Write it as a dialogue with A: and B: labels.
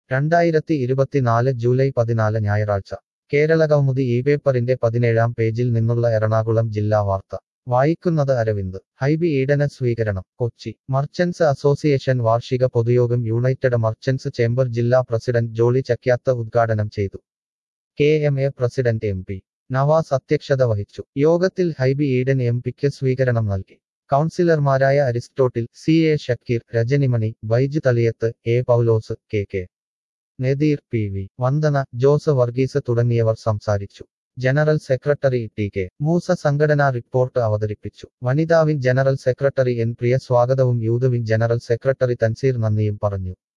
A: രണ്ടായിരത്തി ഇരുപത്തിനാല് ജൂലൈ പതിനാല് ഞായറാഴ്ച കേരള കൗമുദി ഈ പേപ്പറിന്റെ പതിനേഴാം പേജിൽ നിന്നുള്ള എറണാകുളം ജില്ലാ വാർത്ത വായിക്കുന്നത് അരവിന്ദ് ഹൈബി ഈഡന സ്വീകരണം കൊച്ചി മർച്ചന്റ്സ് അസോസിയേഷൻ വാർഷിക പൊതുയോഗം യുണൈറ്റഡ് മർച്ചന്റ്സ് ചേംബർ ജില്ലാ പ്രസിഡന്റ് ജോളി ചക്യാത്ത ഉദ്ഘാടനം ചെയ്തു K M A president M P Navas അധ്യക്ഷത വഹിച്ചു യോഗത്തിൽ ഹൈബി ഈഡൻ എം പിക്ക് സ്വീകരണം നൽകി കൗൺസിലർമാരായ Aristotle C A Shakeer Rajanimani Baiju Thaliyath A Paulose K K Nadeer P V Vandana Jose Varghese തുടങ്ങിയവർ സംസാരിച്ചു general secretary T K Moosa സംഘടനാ റിപ്പോർട്ട് അവതരിപ്പിച്ചു വനിതാ wing general secretary N Priya സ്വാഗതവും youth wing general secretary Thanseer നന്ദിയും പറഞ്ഞു